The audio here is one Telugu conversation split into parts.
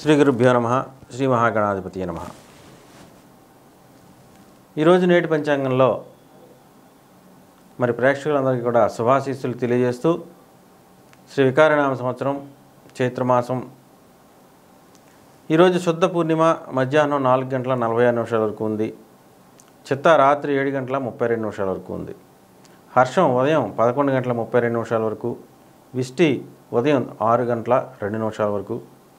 శ్రీ గురుభ్యో నమ శ్రీ మహాగణాధిపతి నమ ఈరోజు నేటి పంచాంగంలో మరి ప్రేక్షకులందరికీ కూడా శుభాశీస్సులు తెలియజేస్తూ శ్రీ వికారనామ సంవత్సరం చైత్రమాసం ఈరోజు శుద్ధ పూర్ణిమ మధ్యాహ్నం నాలుగు గంటల నలభై ఆరు నిమిషాల వరకు ఉంది చిత్త రాత్రి ఏడు గంటల ముప్పై రెండు నిమిషాల వరకు ఉంది హర్షం ఉదయం పదకొండు గంటల ముప్పై రెండు నిమిషాల వరకు విష్టి ఉదయం ఆరు గంటల రెండు నిమిషాల వరకు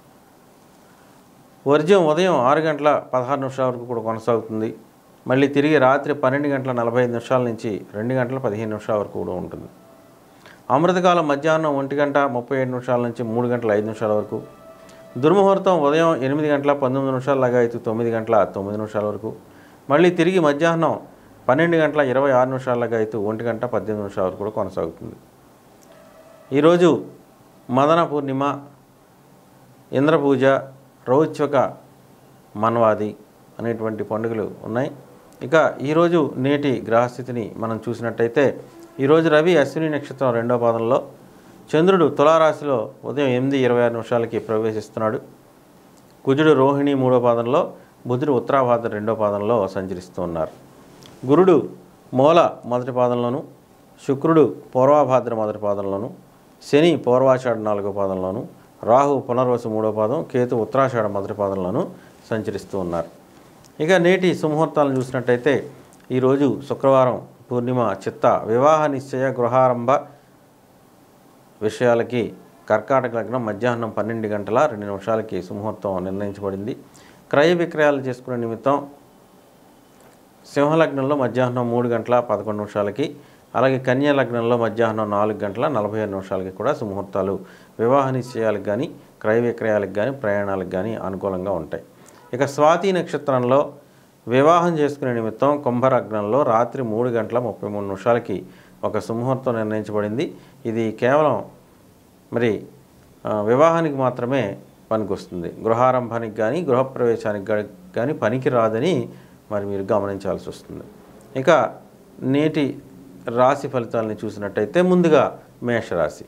వర్జ్యం ఉదయం ఆరు గంటల పదహారు నిమిషాల వరకు కూడా కొనసాగుతుంది మళ్ళీ తిరిగి రాత్రి పన్నెండు గంటల నలభై ఐదు నిమిషాల నుంచి రెండు గంటల పదిహేను నిమిషాల వరకు కూడా ఉంటుంది అమృతకాలం మధ్యాహ్నం ఒంటి గంట ముప్పై ఏడు నిమిషాల నుంచి మూడు గంటల ఐదు నిమిషాల వరకు దుర్ముహూర్తం ఉదయం ఎనిమిది గంటల పంతొమ్మిది నిమిషాల లాగా అయితే తొమ్మిది గంటల తొమ్మిది నిమిషాల వరకు మళ్ళీ తిరిగి మధ్యాహ్నం పన్నెండు గంటల ఇరవై ఆరు నిమిషాల లాగా అయితే ఒంటి గంట పద్దెనిమిది నిమిషాల వరకు కూడా కొనసాగుతుంది ఈరోజు మదన పూర్ణిమ ఇంద్రపూజ రౌచ్వక మన్వాది అనేటువంటి పండుగలు ఉన్నాయి ఇక ఈరోజు నేటి గ్రహస్థితిని మనం చూసినట్టయితే ఈరోజు రవి అశ్విని నక్షత్రం రెండో పాదంలో చంద్రుడు తులారాశిలో ఉదయం ఎనిమిది ఇరవై ఆరు నిమిషాలకి ప్రవేశిస్తున్నాడు కుజుడు రోహిణి మూడో పాదంలో బుధుడు ఉత్తరాభాద్ర రెండో పాదంలో సంచరిస్తూ ఉన్నారు గురుడు మూల మొదటి పాదంలోను శుక్రుడు పూర్వాభాద్ర మొదటి పాదంలోను శని పూర్వాషాఢ నాలుగో పాదంలోను రాహు పునర్వసు మూడో పాదం కేతు ఉత్తరాషాఢ మొదటి పాదంలోను సంచరిస్తూ ఉన్నారు ఇక నేటి సుముహూర్తాలను చూసినట్టయితే ఈరోజు శుక్రవారం పూర్ణిమ చిత్త వివాహ నిశ్చయ గృహారంభ విషయాలకి కర్కాటక లగ్నం మధ్యాహ్నం పన్నెండు గంటల రెండు నిమిషాలకి సుముహూర్తం నిర్ణయించబడింది క్రయ విక్రయాలు చేసుకునే నిమిత్తం సింహలగ్నంలో మధ్యాహ్నం మూడు గంటల పదకొండు నిమిషాలకి అలాగే కన్యా లగ్నంలో మధ్యాహ్నం నాలుగు గంటల నలభై ఐదు నిమిషాలకి కూడా సుముహూర్తాలు వివాహ నిశ్చయాలకు కానీ క్రయ విక్రయాలకు కానీ ప్రయాణాలకు కానీ అనుకూలంగా ఉంటాయి ఇక స్వాతి నక్షత్రంలో వివాహం చేసుకునే నిమిత్తం కుంభలగ్నంలో రాత్రి మూడు గంటల ముప్పై మూడు నిమిషాలకి ఒక సుముహూర్తం నిర్ణయించబడింది ఇది కేవలం మరి ఆ, వివాహానికి మాత్రమే పనికొస్తుంది గృహారంభానికి కానీ గృహప్రవేశానికి గా- కానీ పనికి రాదని మరి మీరు గమనించాల్సి వస్తుంది ఇక నేటి రాశి ఫలితాలని చూసినట్టయితే ముందుగా మేషరాశి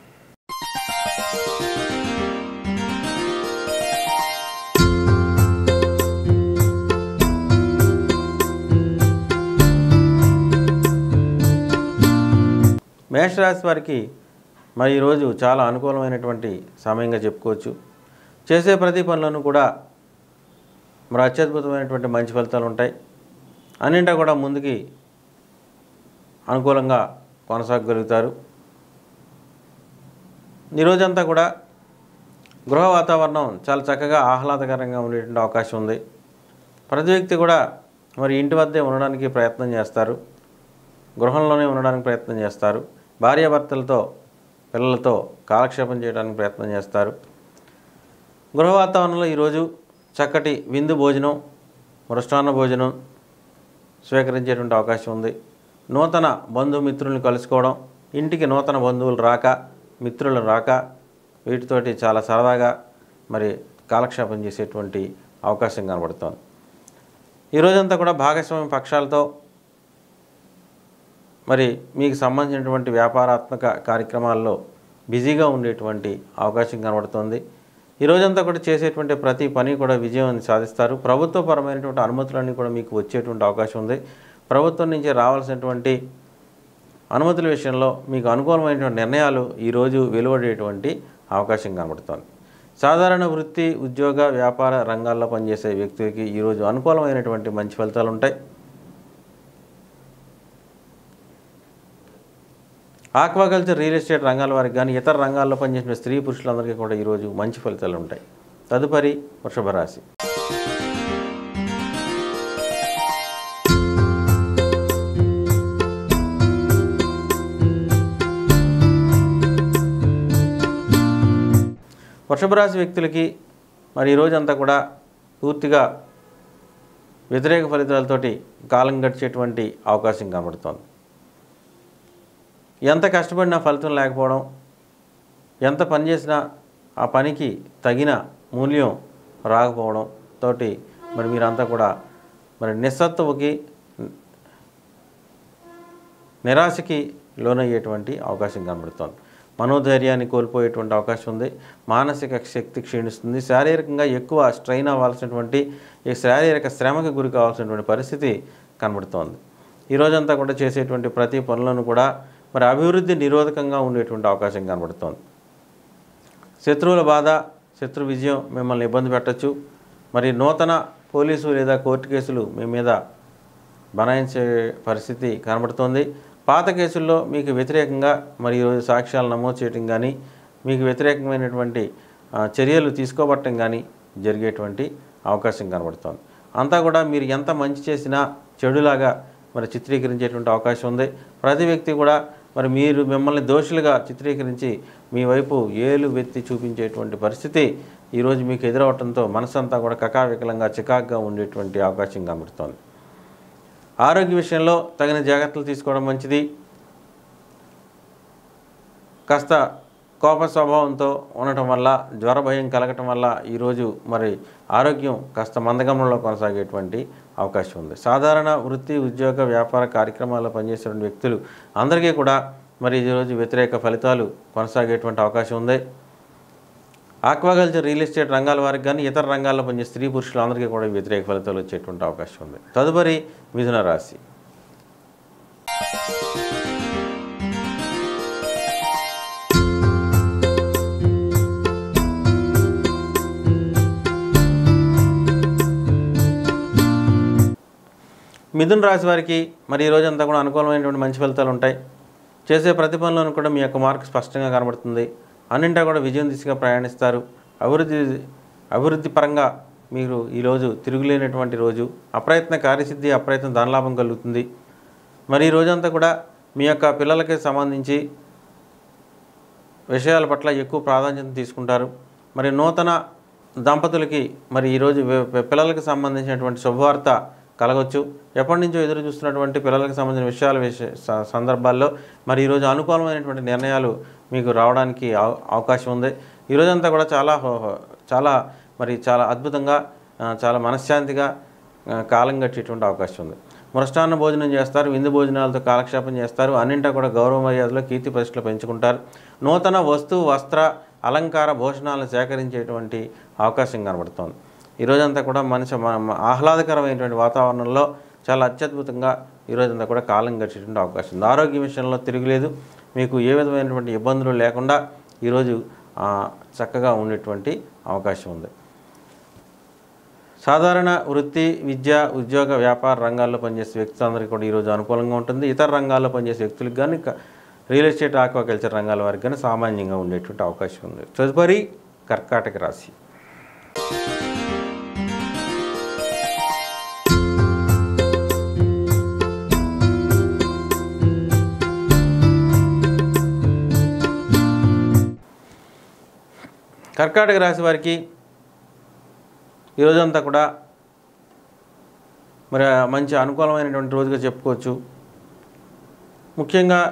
మేషరాశి వారికి మరి ఈరోజు చాలా అనుకూలమైనటువంటి సమయంగా చెప్పుకోవచ్చు చేసే ప్రతి పనులను కూడా మరి అత్యద్భుతమైనటువంటి మంచి ఫలితాలు ఉంటాయి అన్నింటా కూడా ముందుకి అనుకూలంగా కొనసాగగలుగుతారు ఈ రోజంతా కూడా గృహ వాతావరణం చాలా చక్కగా ఆహ్లాదకరంగా ఉండేటువంటి అవకాశం ఉంది ప్రతి వ్యక్తి కూడా మరి ఇంటి వద్దే ఉండడానికి ప్రయత్నం చేస్తారు గృహంలోనే ఉండడానికి ప్రయత్నం చేస్తారు భార్యాభర్తలతో పిల్లలతో కాలక్షేపం చేయడానికి ప్రయత్నం చేస్తారు గృహ వాతావరణంలో ఈరోజు చక్కటి విందు భోజనం మృష్టాన్న భోజనం స్వీకరించేటువంటి అవకాశం ఉంది నూతన బంధుమిత్రుల్ని కలుసుకోవడం ఇంటికి నూతన బంధువులు రాక మిత్రులు రాక వీటితోటి చాలా సరదాగా మరి కాలక్షేపం చేసేటువంటి అవకాశం కనబడుతోంది ఈ రోజంతా కూడా భాగస్వామ్య పక్షాలతో మరి మీకు సంబంధించినటువంటి వ్యాపారాత్మక కార్యక్రమాల్లో బిజీగా ఉండేటువంటి అవకాశం కనబడుతోంది ఈ రోజంతా కూడా చేసేటువంటి ప్రతి పని కూడా విజయం సాధిస్తారు ప్రభుత్వపరమైనటువంటి అనుమతులన్నీ కూడా మీకు వచ్చేటువంటి అవకాశం ఉంది ప్రభుత్వం నుంచి రావాల్సినటువంటి అనుమతుల విషయంలో మీకు అనుకూలమైనటువంటి నిర్ణయాలు ఈరోజు వెలువడేటువంటి అవకాశం కనబడుతోంది సాధారణ వృత్తి ఉద్యోగ వ్యాపార రంగాల్లో పనిచేసే వ్యక్తులకి ఈరోజు అనుకూలమైనటువంటి మంచి ఫలితాలు ఉంటాయి ఆక్వాకల్చర్ రియల్ ఎస్టేట్ రంగాల వారికి కానీ ఇతర రంగాల్లో పనిచేసిన స్త్రీ పురుషులందరికీ కూడా ఈరోజు మంచి ఫలితాలు ఉంటాయి తదుపరి వృషభ రాశి వృషభ రాశి వ్యక్తులకి మరి ఈ రోజంతా కూడా పూర్తిగా వ్యతిరేక ఫలితాలతోటి కాలం గడిచేటువంటి అవకాశం కనబడుతోంది ఎంత కష్టపడినా ఫలితం లేకపోవడం ఎంత పని చేసినా ఆ పనికి తగిన మూల్యం రాకపోవడం తోటి మరి మీరంతా కూడా మరి నిస్సత్తువకి నిరాశకి లోనయ్యేటువంటి అవకాశం కనబడుతోంది మనోధైర్యాన్ని కోల్పోయేటువంటి అవకాశం ఉంది మానసిక శక్తి క్షీణిస్తుంది శారీరకంగా ఎక్కువ స్ట్రెయిన్ అవ్వాల్సినటువంటి ఈ శారీరక శ్రమకి గురి కావాల్సినటువంటి పరిస్థితి కనబడుతోంది ఈ రోజంతా కూడా చేసేటువంటి ప్రతి పనులను కూడా మరి అభివృద్ధి నిరోధకంగా ఉండేటువంటి అవకాశం కనబడుతోంది శత్రువుల బాధ శత్రు విజయం మిమ్మల్ని ఇబ్బంది పెట్టచ్చు మరి నూతన పోలీసు లేదా కోర్టు కేసులు మీ మీద బనాయించే పరిస్థితి కనబడుతోంది పాత కేసుల్లో మీకు వ్యతిరేకంగా మరి ఈరోజు సాక్ష్యాలు నమోదు చేయటం కానీ మీకు వ్యతిరేకమైనటువంటి ఆ, చర్యలు తీసుకోబట్టం కానీ జరిగేటువంటి అవకాశం కనబడుతోంది అంతా కూడా మీరు ఎంత మంచి చేసినా చెడులాగా మరి చిత్రీకరించేటువంటి అవకాశం ఉంది ప్రతి వ్యక్తి కూడా మరి మీరు మిమ్మల్ని దోషులుగా చిత్రీకరించి మీ వైపు ఏలు వెత్తి చూపించేటువంటి పరిస్థితి ఈరోజు మీకు ఎదురవటంతో మనసంతా కూడా కకావికలంగా చికాగ్గా ఉండేటువంటి అవకాశం కనబడుతోంది ఆరోగ్య విషయంలో తగిన జాగ్రత్తలు తీసుకోవడం మంచిది కాస్త కోప స్వభావంతో ఉండటం వల్ల జ్వర భయం కలగటం వల్ల ఈరోజు మరి ఆరోగ్యం కాస్త మందగమనంలో కొనసాగేటువంటి అవకాశం ఉంది సాధారణ వృత్తి ఉద్యోగ వ్యాపార కార్యక్రమాల్లో పనిచేసేటువంటి వ్యక్తులు అందరికీ కూడా మరి ఈరోజు వ్యతిరేక ఫలితాలు కొనసాగేటువంటి అవకాశం ఉంది ఆక్వాకల్చర్ రియల్ ఎస్టేట్ రంగాల వారికి కానీ ఇతర రంగాల్లో పనిచేసే స్త్రీ పురుషులందరికీ కూడా వ్యతిరేక ఫలితాలు వచ్చేటువంటి అవకాశం ఉంది తదుపరి మిథున రాశి మిథున రాశి వారికి మరి ఈ రోజంతా కూడా అనుకూలమైనటువంటి మంచి ఫలితాలు ఉంటాయి చేసే ప్రతి పనిలోనూ కూడా మీ యొక్క మార్క్ స్పష్టంగా కనబడుతుంది అన్నింటా కూడా విజయం దిశగా ప్రయాణిస్తారు అభివృద్ధి అభివృద్ధి పరంగా మీరు ఈరోజు తిరుగులేనటువంటి రోజు అప్రయత్న కార్యసిద్ధి అప్రయత్న ధనలాభం కలుగుతుంది మరి ఈ రోజంతా కూడా మీ యొక్క పిల్లలకి సంబంధించి విషయాల పట్ల ఎక్కువ ప్రాధాన్యత తీసుకుంటారు మరి నూతన దంపతులకి మరి ఈరోజు వి- వి- పిల్లలకు సంబంధించినటువంటి శుభవార్త కలగవచ్చు ఎప్పటి నుంచో ఎదురు చూస్తున్నటువంటి పిల్లలకు సంబంధించిన విషయాల విషయ స- సందర్భాల్లో మరి ఈరోజు అనుకూలమైనటువంటి నిర్ణయాలు మీకు రావడానికి అవ- అవకాశం ఉంది ఈరోజంతా కూడా చాలా హో- హో- చాలా మరి చాలా అద్భుతంగా ఆ, చాలా మనశ్శాంతిగా ఆ, కాలం గట్టేటువంటి అవకాశం ఉంది మృష్టాన్న భోజనం చేస్తారు విందు భోజనాలతో కాలక్షేపం చేస్తారు అన్నింటా కూడా గౌరవ మర్యాదలో కీర్తి ప్రతిష్టలు పెంచుకుంటారు నూతన వస్తు వస్త్ర అలంకార భూషణాలను సేకరించేటువంటి అవకాశం కనబడుతోంది ఈ రోజంతా కూడా మనిషి మ- మ- ఆహ్లాదకరమైనటువంటి వాతావరణంలో చాలా అత్యద్భుతంగా ఈ రోజంతా కూడా కాలం గడిచేటువంటి అవకాశం ఉంది ఆరోగ్య విషయంలో తిరుగులేదు మీకు ఏ విధమైనటువంటి ఇబ్బందులు లేకుండా ఈరోజు ఆ, చక్కగా ఉండేటువంటి అవకాశం ఉంది సాధారణ వృత్తి విద్య ఉద్యోగ వ్యాపార రంగాల్లో పనిచేసే వ్యక్తులందరికీ కూడా ఈరోజు అనుకూలంగా ఉంటుంది ఇతర రంగాల్లో పనిచేసే వ్యక్తులకు కానీ క- రియల్ ఎస్టేట్ ఆక్వాకల్చర్ రంగాల వారికి కానీ సామాన్యంగా ఉండేటువంటి అవకాశం ఉంది తదుపరి కర్కాటక రాశి కర్కాటక రాశి వారికి ఈరోజంతా కూడా మరి మంచి అనుకూలమైనటువంటి రోజుగా చెప్పుకోవచ్చు ముఖ్యంగా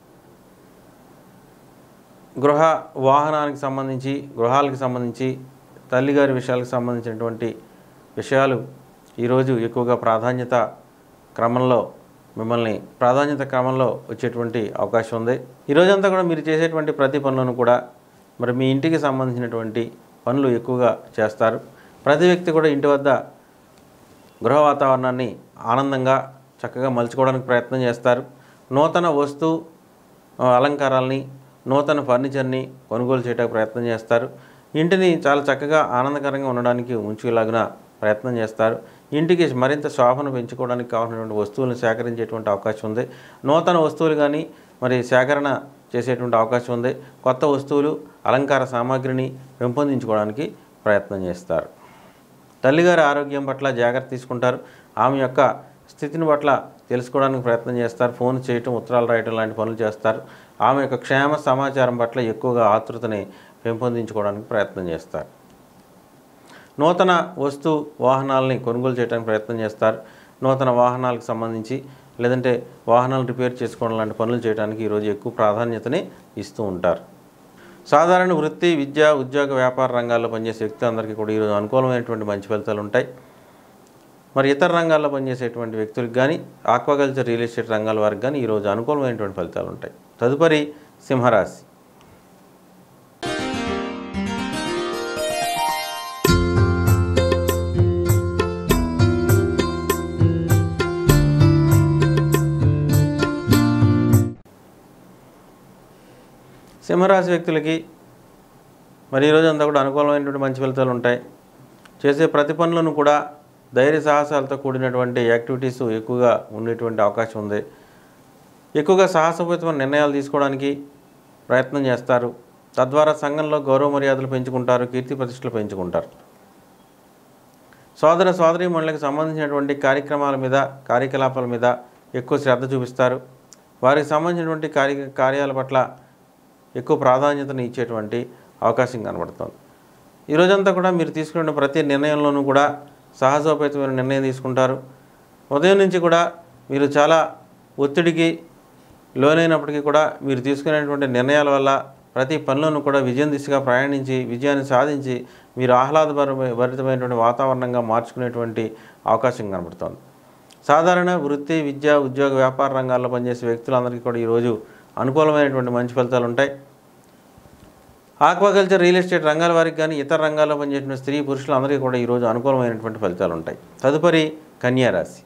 గృహ వాహనానికి సంబంధించి గృహాలకు సంబంధించి తల్లిగారి విషయాలకు సంబంధించినటువంటి విషయాలు ఈరోజు ఎక్కువగా ప్రాధాన్యత క్రమంలో మిమ్మల్ని ప్రాధాన్యత క్రమంలో వచ్చేటువంటి అవకాశం ఉంది ఈ రోజంతా కూడా మీరు చేసేటువంటి ప్రతి పనులను కూడా మరి మీ ఇంటికి సంబంధించినటువంటి పనులు ఎక్కువగా చేస్తారు ప్రతి వ్యక్తి కూడా ఇంటి వద్ద గృహ వాతావరణాన్ని ఆనందంగా చక్కగా మలుచుకోవడానికి ప్రయత్నం చేస్తారు నూతన వస్తు ఆ, అలంకారాలని నూతన ఫర్నిచర్ని కొనుగోలు చేయడానికి ప్రయత్నం చేస్తారు ఇంటిని చాలా చక్కగా ఆనందకరంగా ఉండడానికి ఉంచులాగిన ప్రయత్నం చేస్తారు ఇంటికి మరింత శోభను పెంచుకోవడానికి కావాల్సినటువంటి వస్తువులను సేకరించేటువంటి అవకాశం ఉంది నూతన వస్తువులు కానీ మరి సేకరణ చేసేటువంటి అవకాశం ఉంది కొత్త వస్తువులు అలంకార సామాగ్రిని పెంపొందించుకోవడానికి ప్రయత్నం చేస్తారు తల్లిగారి ఆరోగ్యం పట్ల జాగ్రత్త తీసుకుంటారు ఆమె యొక్క స్థితిని పట్ల తెలుసుకోవడానికి ప్రయత్నం చేస్తారు ఫోన్ చేయటం ఉత్తరాలు రాయటం లాంటి పనులు చేస్తారు ఆమె యొక్క క్షేమ సమాచారం పట్ల ఎక్కువగా ఆతృతని పెంపొందించుకోవడానికి ప్రయత్నం చేస్తారు నూతన వస్తు వాహనాలని కొనుగోలు చేయడానికి ప్రయత్నం చేస్తారు నూతన వాహనాలకు సంబంధించి లేదంటే వాహనాలు రిపేర్ చేసుకోవడం లాంటి పనులు చేయడానికి ఈరోజు ఎక్కువ ప్రాధాన్యతని ఇస్తూ ఉంటారు సాధారణ వృత్తి విద్య ఉద్యోగ వ్యాపార రంగాల్లో పనిచేసే వ్యక్తులందరికీ కూడా ఈరోజు అనుకూలమైనటువంటి మంచి ఫలితాలు ఉంటాయి మరి ఇతర రంగాల్లో పనిచేసేటువంటి వ్యక్తులకు కానీ ఆక్వాకల్చర్ రియల్ ఎస్టేట్ రంగాల వారికి కానీ ఈరోజు అనుకూలమైనటువంటి ఫలితాలు ఉంటాయి తదుపరి సింహరాశి సింహరాశి వ్యక్తులకి మరి ఈరోజు అంతా కూడా అనుకూలమైనటువంటి మంచి ఫలితాలు ఉంటాయి చేసే ప్రతి పనులను కూడా ధైర్య సాహసాలతో కూడినటువంటి యాక్టివిటీస్ ఎక్కువగా ఉండేటువంటి అవకాశం ఉంది ఎక్కువగా సాహసపూరితమైన నిర్ణయాలు తీసుకోవడానికి ప్రయత్నం చేస్తారు తద్వారా సంఘంలో గౌరవ మర్యాదలు పెంచుకుంటారు కీర్తి ప్రతిష్టలు పెంచుకుంటారు సోదర సోదరీ మండలికి సంబంధించినటువంటి కార్యక్రమాల మీద కార్యకలాపాల మీద ఎక్కువ శ్రద్ధ చూపిస్తారు వారికి సంబంధించినటువంటి కార్య కార్యాల పట్ల ఎక్కువ ప్రాధాన్యతను ఇచ్చేటువంటి అవకాశం కనబడుతుంది ఈ రోజంతా కూడా మీరు తీసుకునే ప్రతి నిర్ణయంలోనూ కూడా సహజోపేతమైన నిర్ణయం తీసుకుంటారు ఉదయం నుంచి కూడా మీరు చాలా ఒత్తిడికి లోనైనప్పటికీ కూడా మీరు తీసుకునేటువంటి నిర్ణయాల వల్ల ప్రతి పనిలోనూ కూడా విజయం దిశగా ప్రయాణించి విజయాన్ని సాధించి మీరు ఆహ్లాదభర భరితమైనటువంటి వాతావరణంగా మార్చుకునేటువంటి అవకాశం కనబడుతోంది సాధారణ వృత్తి విద్య ఉద్యోగ వ్యాపార రంగాల్లో పనిచేసే వ్యక్తులందరికీ కూడా ఈరోజు అనుకూలమైనటువంటి మంచి ఫలితాలు ఉంటాయి ఆక్వాకల్చర్ రియల్ ఎస్టేట్ రంగాల వారికి కానీ ఇతర రంగాల్లో పనిచేసిన స్త్రీ పురుషులందరికీ కూడా ఈరోజు అనుకూలమైనటువంటి ఫలితాలు ఉంటాయి తదుపరి కన్యా రాశి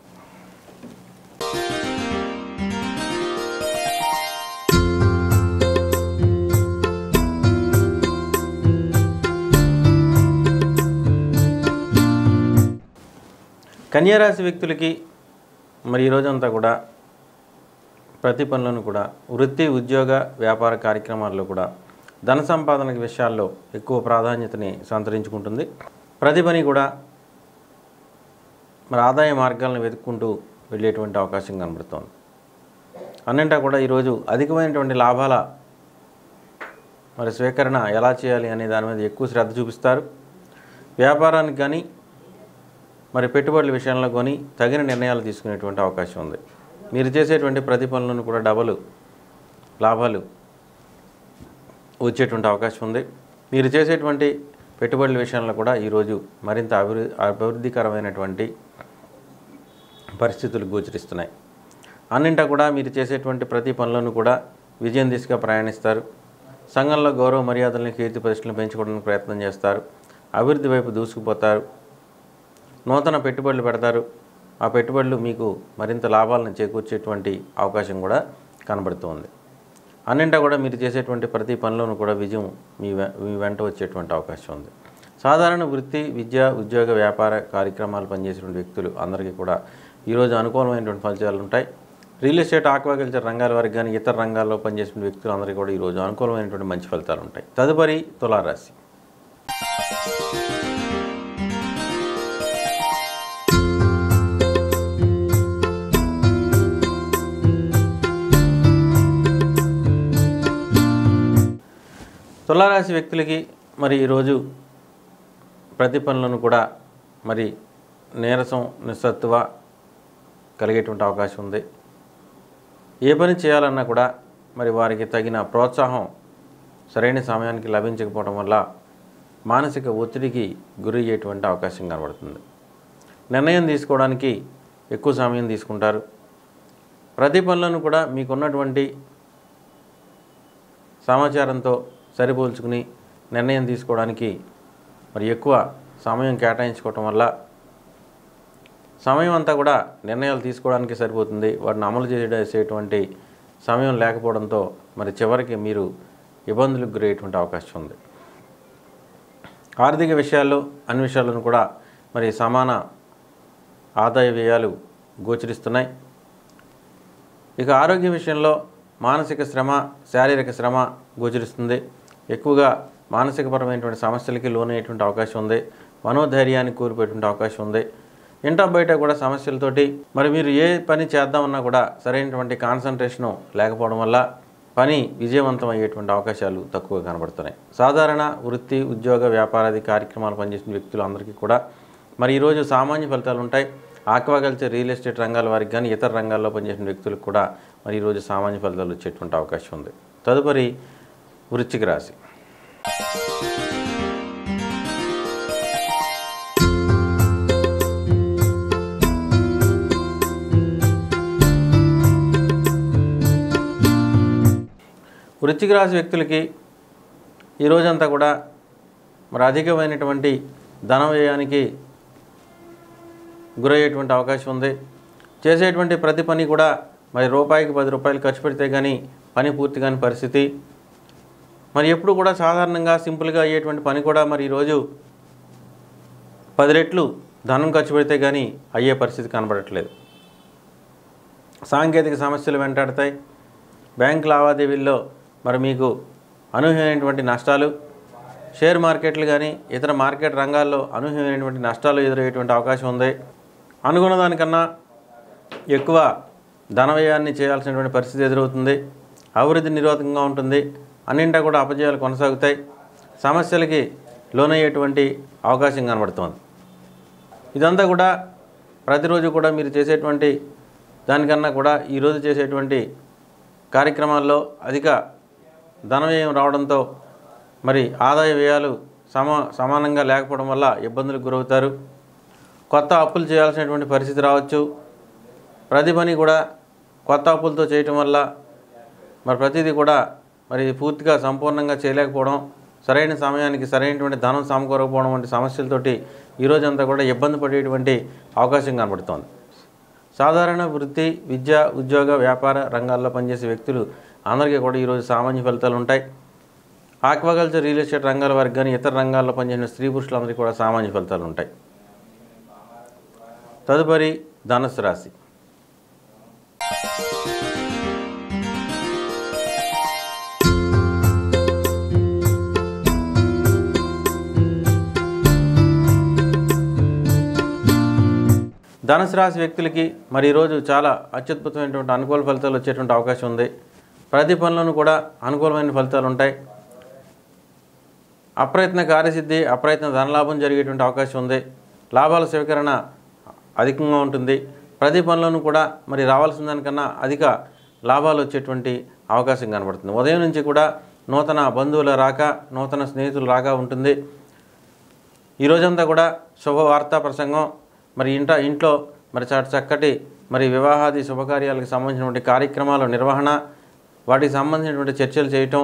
కన్యారాశి వ్యక్తులకి మరి ఈరోజంతా కూడా ప్రతి పనులను కూడా వృత్తి ఉద్యోగ వ్యాపార కార్యక్రమాల్లో కూడా ధన సంపాదన విషయాల్లో ఎక్కువ ప్రాధాన్యతని సంతరించుకుంటుంది ప్రతి పని కూడా మరి ఆదాయ మార్గాలను వెతుక్కుంటూ వెళ్ళేటువంటి అవకాశం కనబడుతోంది అన్నింటా కూడా ఈరోజు అధికమైనటువంటి లాభాల మరి స్వీకరణ ఎలా చేయాలి అనే దాని మీద ఎక్కువ శ్రద్ధ చూపిస్తారు వ్యాపారానికి కానీ మరి పెట్టుబడుల విషయంలో కొని తగిన నిర్ణయాలు తీసుకునేటువంటి అవకాశం ఉంది మీరు చేసేటువంటి ప్రతి పనులను కూడా డబలు లాభాలు వచ్చేటువంటి అవకాశం ఉంది మీరు చేసేటువంటి పెట్టుబడుల విషయంలో కూడా ఈరోజు మరింత అభివృద్ధి అభివృద్ధికరమైనటువంటి పరిస్థితులు గోచరిస్తున్నాయి అన్నింటా కూడా మీరు చేసేటువంటి ప్రతి పనులను కూడా విజయం దిశగా ప్రయాణిస్తారు సంఘంలో గౌరవ మర్యాదలను కీర్తి ప్రతిష్టలను పెంచుకోవడానికి ప్రయత్నం చేస్తారు అభివృద్ధి వైపు దూసుకుపోతారు నూతన పెట్టుబడులు పెడతారు ఆ పెట్టుబడులు మీకు మరింత లాభాలను చేకూర్చేటువంటి అవకాశం కూడా కనబడుతుంది అన్నింటా కూడా మీరు చేసేటువంటి ప్రతి పనిలోనూ కూడా విజయం మీ వె- మీ వెంట వచ్చేటువంటి అవకాశం ఉంది సాధారణ వృత్తి విద్య ఉద్యోగ వ్యాపార కార్యక్రమాలు పనిచేసేటువంటి వ్యక్తులు అందరికీ కూడా ఈరోజు అనుకూలమైనటువంటి ఫలితాలు ఉంటాయి రియల్ ఎస్టేట్ ఆక్వాకల్చర్ రంగాల వారికి కానీ ఇతర రంగాల్లో పనిచేసిన వ్యక్తులందరికీ కూడా ఈరోజు అనుకూలమైనటువంటి మంచి ఫలితాలు ఉంటాయి తదుపరి తులారాశి తులారాశి వ్యక్తులకి మరి ఈరోజు ప్రతి పనులను కూడా మరి నీరసం నిస్సత్తువ కలిగేటువంటి అవకాశం ఉంది ఏ పని చేయాలన్నా కూడా మరి వారికి తగిన ప్రోత్సాహం సరైన సమయానికి లభించకపోవడం వల్ల మానసిక ఒత్తిడికి గురి అయ్యేటువంటి అవకాశం కనబడుతుంది నిర్ణయం తీసుకోవడానికి ఎక్కువ సమయం తీసుకుంటారు ప్రతి పనులను కూడా మీకున్నటువంటి సమాచారంతో సరిపోల్చుకుని నిర్ణయం తీసుకోవడానికి మరి ఎక్కువ సమయం కేటాయించుకోవటం వల్ల సమయం అంతా కూడా నిర్ణయాలు తీసుకోవడానికి సరిపోతుంది వాటిని అమలు చేసేటువంటి సమయం లేకపోవడంతో మరి చివరికి మీరు ఇబ్బందులకు గురయ్యేటువంటి అవకాశం ఉంది ఆర్థిక విషయాల్లో అన్ని విషయాలను కూడా మరి సమాన ఆదాయ వ్యయాలు గోచరిస్తున్నాయి ఇక ఆరోగ్య విషయంలో మానసిక శ్రమ శారీరక శ్రమ గోచరిస్తుంది ఎక్కువగా మానసికపరమైనటువంటి సమస్యలకి లోనయ్యేటువంటి అవకాశం ఉంది మనోధైర్యాన్ని కోల్పోయేటువంటి అవకాశం ఉంది ఇంట బయట కూడా సమస్యలతోటి మరి మీరు ఏ పని చేద్దామన్నా కూడా సరైనటువంటి కాన్సన్ట్రేషను లేకపోవడం వల్ల పని విజయవంతం అయ్యేటువంటి అవకాశాలు తక్కువ కనబడుతున్నాయి సాధారణ వృత్తి ఉద్యోగ వ్యాపారాది కార్యక్రమాలు పనిచేసిన వ్యక్తులందరికీ కూడా మరి ఈరోజు సామాన్య ఫలితాలు ఉంటాయి ఆక్వాకల్చర్ రియల్ ఎస్టేట్ రంగాల వారికి కానీ ఇతర రంగాల్లో పనిచేసిన వ్యక్తులకు కూడా మరి ఈరోజు సామాన్య ఫలితాలు వచ్చేటువంటి అవకాశం ఉంది తదుపరి వృశ్చిక రాశి వృశ్చిక రాశి వ్యక్తులకి ఈ రోజంతా కూడా మరి అధికమైనటువంటి ధన వ్యయానికి గురయ్యేటువంటి అవకాశం ఉంది చేసేటువంటి ప్రతి పని కూడా మరి రూపాయికి పది రూపాయలు ఖర్చు పెడితే కానీ పని పూర్తి కాని పరిస్థితి మరి ఎప్పుడు కూడా సాధారణంగా సింపుల్గా అయ్యేటువంటి పని కూడా మరి ఈరోజు పది రెట్లు ధనం ఖర్చు పెడితే కానీ అయ్యే పరిస్థితి కనబడట్లేదు సాంకేతిక సమస్యలు వెంటాడతాయి బ్యాంక్ లావాదేవీల్లో మరి మీకు అనూహ్యమైనటువంటి నష్టాలు షేర్ మార్కెట్లు కానీ ఇతర మార్కెట్ రంగాల్లో అనూహ్యమైనటువంటి నష్టాలు ఎదురయ్యేటువంటి అవకాశం ఉంది అనుకున్న దానికన్నా ఎక్కువ ధన వ్యయాన్ని చేయాల్సినటువంటి పరిస్థితి ఎదురవుతుంది అభివృద్ధి నిరోధకంగా ఉంటుంది అన్నింటా కూడా అపజయాలు కొనసాగుతాయి సమస్యలకి లోనయ్యేటువంటి అవకాశం కనబడుతోంది ఇదంతా కూడా ప్రతిరోజు కూడా మీరు చేసేటువంటి దానికన్నా కూడా ఈరోజు చేసేటువంటి కార్యక్రమాల్లో అధిక ధన వ్యయం రావడంతో మరి ఆదాయ వ్యయాలు సమ సమానంగా లేకపోవడం వల్ల ఇబ్బందులకు గురవుతారు కొత్త అప్పులు చేయాల్సినటువంటి పరిస్థితి రావచ్చు ప్రతి పని కూడా కొత్త అప్పులతో చేయటం వల్ల మరి ప్రతిదీ కూడా మరి పూర్తిగా సంపూర్ణంగా చేయలేకపోవడం సరైన సమయానికి సరైనటువంటి ధనం సమకూరకపోవడం వంటి సమస్యలతోటి ఈరోజంతా కూడా ఇబ్బంది పడేటువంటి అవకాశం కనబడుతోంది సాధారణ వృత్తి విద్య ఉద్యోగ వ్యాపార రంగాల్లో పనిచేసే వ్యక్తులు అందరికీ కూడా ఈరోజు సామాన్య ఫలితాలు ఉంటాయి ఆక్వాకల్చర్ రియల్ ఎస్టేట్ రంగాల వారికి కానీ ఇతర రంగాల్లో పనిచేసిన స్త్రీ పురుషులందరికీ కూడా సామాన్య ఫలితాలు ఉంటాయి తదుపరి ధనుసు రాశి ధనుసు రాశి వ్యక్తులకి మరి ఈరోజు చాలా అత్యద్భుతమైనటువంటి అనుకూల ఫలితాలు వచ్చేటువంటి అవకాశం ఉంది ప్రతి పనులను కూడా అనుకూలమైన ఫలితాలు ఉంటాయి అప్రయత్న కార్యసిద్ధి అప్రయత్న ధనలాభం జరిగేటువంటి అవకాశం ఉంది లాభాల స్వీకరణ అధికంగా ఉంటుంది ప్రతి పనులను కూడా మరి రావాల్సిన దానికన్నా అధిక లాభాలు వచ్చేటువంటి అవకాశం కనబడుతుంది ఉదయం నుంచి కూడా నూతన బంధువుల రాక నూతన స్నేహితులు రాక ఉంటుంది ఈ రోజంతా కూడా శుభవార్తా ప్రసంగం మరి ఇంట ఇంట్లో మరి చ చక్కటి మరి వివాహాది శుభకార్యాలకు సంబంధించినటువంటి కార్యక్రమాల నిర్వహణ వాటికి సంబంధించినటువంటి చర్చలు చేయటం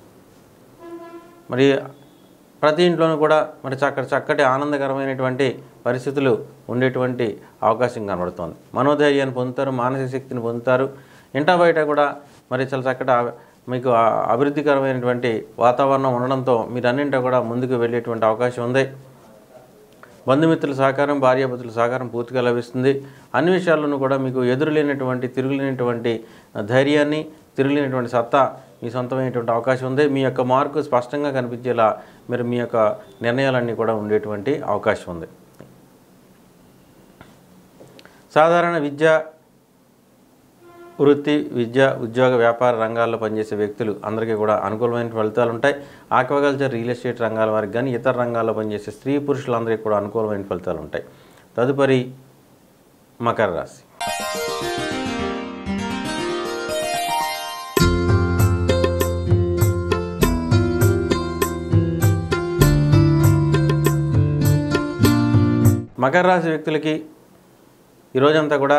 మరి ప్రతి ఇంట్లోనూ కూడా మరి చక్కటి చక్కటి ఆనందకరమైనటువంటి పరిస్థితులు ఉండేటువంటి అవకాశం కనబడుతోంది మనోధైర్యాన్ని పొందుతారు మానసిక శక్తిని పొందుతారు ఇంటా బయట కూడా మరి చాలా చక్కటి ఆ- మీకు ఆ అభివృద్ధికరమైనటువంటి వాతావరణం ఉండడంతో మీరు అన్నింటా కూడా ముందుకు వెళ్ళేటువంటి అవకాశం ఉంది బంధుమిత్రుల సహకారం భార్యాభర్తల సహకారం పూర్తిగా లభిస్తుంది అన్ని విషయాల్లోనూ కూడా మీకు ఎదురులేనటువంటి తిరుగులేనటువంటి ధైర్యాన్ని తిరుగులేనటువంటి సత్తా మీ సొంతమైనటువంటి అవకాశం ఉంది మీ యొక్క మార్కు స్పష్టంగా కనిపించేలా మీరు మీ యొక్క నిర్ణయాలన్నీ కూడా ఉండేటువంటి అవకాశం ఉంది సాధారణ విద్య వృత్తి విద్య ఉద్యోగ వ్యాపార రంగాల్లో పనిచేసే వ్యక్తులు అందరికీ కూడా అనుకూలమైన ఫలితాలు ఉంటాయి ఆక్వాకల్చర్ రియల్ ఎస్టేట్ రంగాల వారికి కానీ ఇతర రంగాల్లో పనిచేసే స్త్రీ పురుషులందరికీ కూడా అనుకూలమైన ఫలితాలు ఉంటాయి తదుపరి మకర రాశి మకర రాశి వ్యక్తులకి ఈ రోజంతా కూడా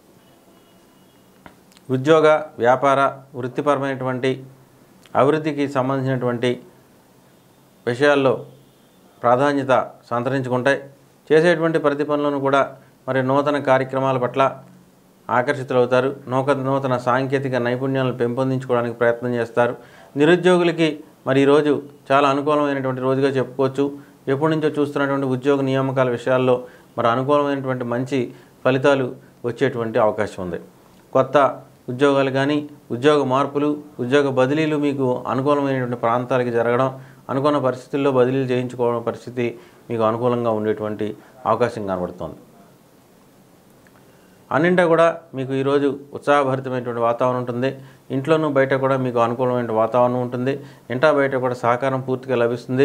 ఉద్యోగ వ్యాపార వృత్తిపరమైనటువంటి అభివృద్ధికి సంబంధించినటువంటి విషయాల్లో ప్రాధాన్యత సంతరించుకుంటాయి చేసేటువంటి ప్రతి పనులను కూడా మరి నూతన కార్యక్రమాల పట్ల ఆకర్షితులవుతారు నూతన నూతన సాంకేతిక నైపుణ్యాలను పెంపొందించుకోవడానికి ప్రయత్నం చేస్తారు నిరుద్యోగులకి మరి ఈరోజు చాలా అనుకూలమైనటువంటి రోజుగా చెప్పుకోవచ్చు ఎప్పటి నుంచో చూస్తున్నటువంటి ఉద్యోగ నియామకాల విషయాల్లో మరి అనుకూలమైనటువంటి మంచి ఫలితాలు వచ్చేటువంటి అవకాశం ఉంది కొత్త ఉద్యోగాలు కానీ ఉద్యోగ మార్పులు ఉద్యోగ బదిలీలు మీకు అనుకూలమైనటువంటి ప్రాంతాలకి జరగడం అనుకున్న పరిస్థితుల్లో బదిలీలు చేయించుకోవడం పరిస్థితి మీకు అనుకూలంగా ఉండేటువంటి అవకాశం కనబడుతోంది అన్నింటా కూడా మీకు ఈరోజు ఉత్సాహభరితమైనటువంటి వాతావరణం ఉంటుంది ఇంట్లోనూ బయట కూడా మీకు అనుకూలమైన వాతావరణం ఉంటుంది ఇంటా బయట కూడా సహకారం పూర్తిగా లభిస్తుంది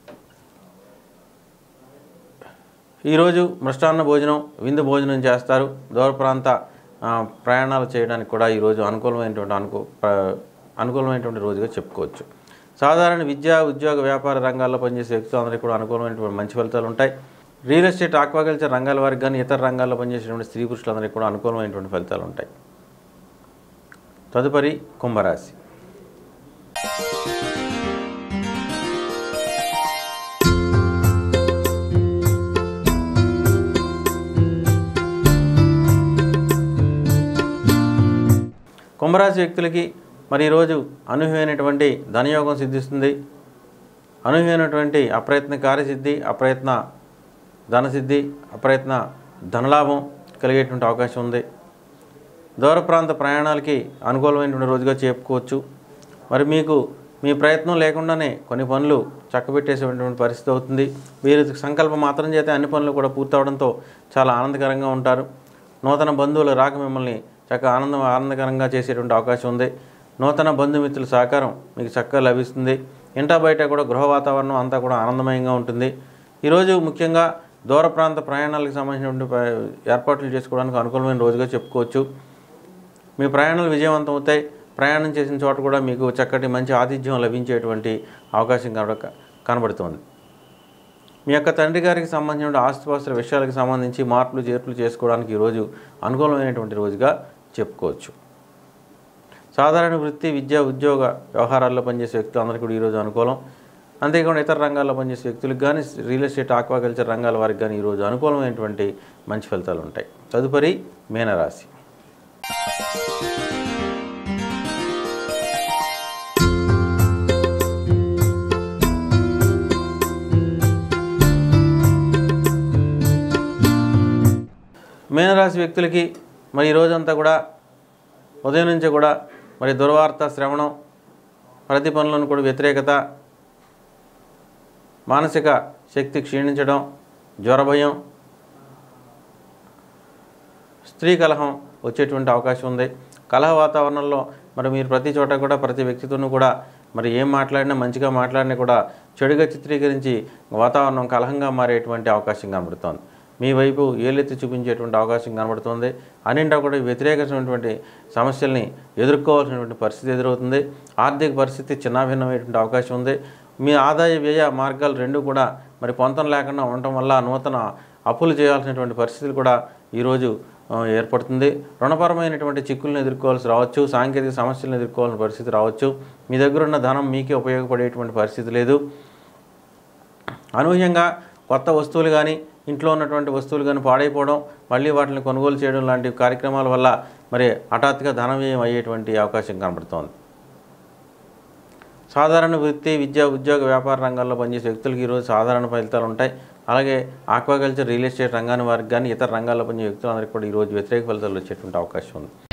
ఈరోజు మృష్టాన్న భోజనం విందు భోజనం చేస్తారు దూర ప్రాంత ఆ, ప్రయాణాలు చేయడానికి కూడా ఈరోజు అనుకూలమైనటువంటి అనుకూ ప్ర- అనుకూలమైనటువంటి రోజుగా చెప్పుకోవచ్చు సాధారణ విద్యా ఉద్యోగ వ్యాపార రంగాల్లో పనిచేసే వ్యక్తులందరికీ కూడా అనుకూలమైనటువంటి మంచి ఫలితాలు ఉంటాయి రియల్ ఎస్టేట్ ఆక్వాకల్చర్ రంగాల వారికి కానీ ఇతర రంగాల్లో పనిచేసేటువంటి స్త్రీ పురుషులందరికీ కూడా అనుకూలమైనటువంటి ఫలితాలు ఉంటాయి తదుపరి కుంభరాశి కుంభరాశి వ్యక్తులకి మరి ఈరోజు అనూహ్యమైనటువంటి ధనయోగం సిద్ధిస్తుంది అనూహ్యమైనటువంటి అప్రయత్న కార్యసిద్ధి అప్రయత్న ధనసిద్ధి అప్రయత్న ధనలాభం కలిగేటువంటి అవకాశం ఉంది దూర ప్రాంత ప్రయాణాలకి అనుకూలమైనటువంటి రోజుగా చెప్పుకోవచ్చు మరి మీకు మీ ప్రయత్నం లేకుండానే కొన్ని పనులు చక్కబెట్టేసేటువంటి పరిస్థితి అవుతుంది మీరు సంకల్పం మాత్రం చేతే అన్ని పనులు కూడా పూర్తవడంతో చాలా ఆనందకరంగా ఉంటారు నూతన బంధువుల రాక మిమ్మల్ని చక్కగా ఆనందం ఆనందకరంగా చేసేటువంటి అవకాశం ఉంది నూతన బంధుమిత్రుల సహకారం మీకు చక్కగా లభిస్తుంది ఇంటా బయట కూడా గృహ వాతావరణం అంతా కూడా ఆనందమయంగా ఉంటుంది ఈరోజు ముఖ్యంగా దూర ప్రాంత ప్రయాణాలకు సంబంధించినటువంటి ప్ర- ఏర్పాట్లు చేసుకోవడానికి అనుకూలమైన రోజుగా చెప్పుకోవచ్చు మీ ప్రయాణాలు విజయవంతం అవుతాయి ప్రయాణం చేసిన చోట కూడా మీకు చక్కటి మంచి ఆతిథ్యం లభించేటువంటి అవకాశం కనబడ కనబడుతోంది మీ యొక్క తండ్రి గారికి సంబంధించిన ఆస్తిపాస్తుల విషయాలకు సంబంధించి మార్పులు చేర్పులు చేసుకోవడానికి ఈరోజు అనుకూలమైనటువంటి రోజుగా చెప్పుకోవచ్చు సాధారణ వృత్తి విద్య ఉద్యోగ వ్యవహారాల్లో పనిచేసే వ్యక్తులందరికీ కూడా ఈరోజు అనుకూలం అంతేకాకుండా ఇతర రంగాల్లో పనిచేసే వ్యక్తులకు కానీ రియల్ ఎస్టేట్ ఆక్వాకల్చర్ రంగాల వారికి కానీ ఈరోజు అనుకూలమైనటువంటి మంచి ఫలితాలు ఉంటాయి తదుపరి మీనరాశి మీనరాశి వ్యక్తులకి మరి ఈ రోజంతా కూడా ఉదయం నుంచి కూడా మరి దుర్వార్త శ్రవణం ప్రతి పనులను కూడా వ్యతిరేకత మానసిక శక్తి క్షీణించడం జ్వరభయం స్త్రీ కలహం వచ్చేటువంటి అవకాశం ఉంది కలహ వాతావరణంలో మరి మీరు ప్రతి చోట కూడా ప్రతి వ్యక్తితోనూ కూడా మరి ఏం మాట్లాడినా మంచిగా మాట్లాడినా కూడా చెడుగా చిత్రీకరించి వాతావరణం కలహంగా మారేటువంటి అవకాశం కనబడుతోంది మీ వైపు ఏలెత్తి చూపించేటువంటి అవకాశం కనబడుతుంది అన్నింటా కూడా వ్యతిరేకమైనటువంటి సమస్యల్ని ఎదుర్కోవాల్సినటువంటి పరిస్థితి ఎదురవుతుంది ఆర్థిక పరిస్థితి చిన్నాభిన్నమైనటువంటి అవకాశం ఉంది మీ ఆదాయ వ్యయ మార్గాలు రెండు కూడా మరి పొంతం లేకుండా ఉండటం వల్ల నూతన అప్పులు చేయాల్సినటువంటి పరిస్థితులు కూడా ఈరోజు ఆ, ఏర్పడుతుంది రుణపరమైనటువంటి చిక్కులను ఎదుర్కోవాల్సి రావచ్చు సాంకేతిక సమస్యలను ఎదుర్కోవాల్సిన పరిస్థితి రావచ్చు మీ దగ్గర ఉన్న ధనం మీకే ఉపయోగపడేటువంటి పరిస్థితి లేదు అనూహ్యంగా కొత్త వస్తువులు కానీ ఇంట్లో ఉన్నటువంటి వస్తువులు కానీ పాడైపోవడం మళ్ళీ వాటిని కొనుగోలు చేయడం లాంటి కార్యక్రమాల వల్ల మరి హఠాత్తుగా ధన వ్యయం అయ్యేటువంటి అవకాశం కనబడుతోంది సాధారణ వృత్తి విద్య ఉద్యోగ వ్యాపార రంగాల్లో పనిచేసే వ్యక్తులకు ఈరోజు సాధారణ ఫలితాలు ఉంటాయి అలాగే ఆక్వాకల్చర్ రియల్ ఎస్టేట్ రంగాన్ని వారికి కానీ ఇతర రంగాల్లో పనిచేసే వ్యక్తులందరికీ కూడా ఈరోజు వ్యతిరేక ఫలితాలు వచ్చేటువంటి అవకాశం ఉంది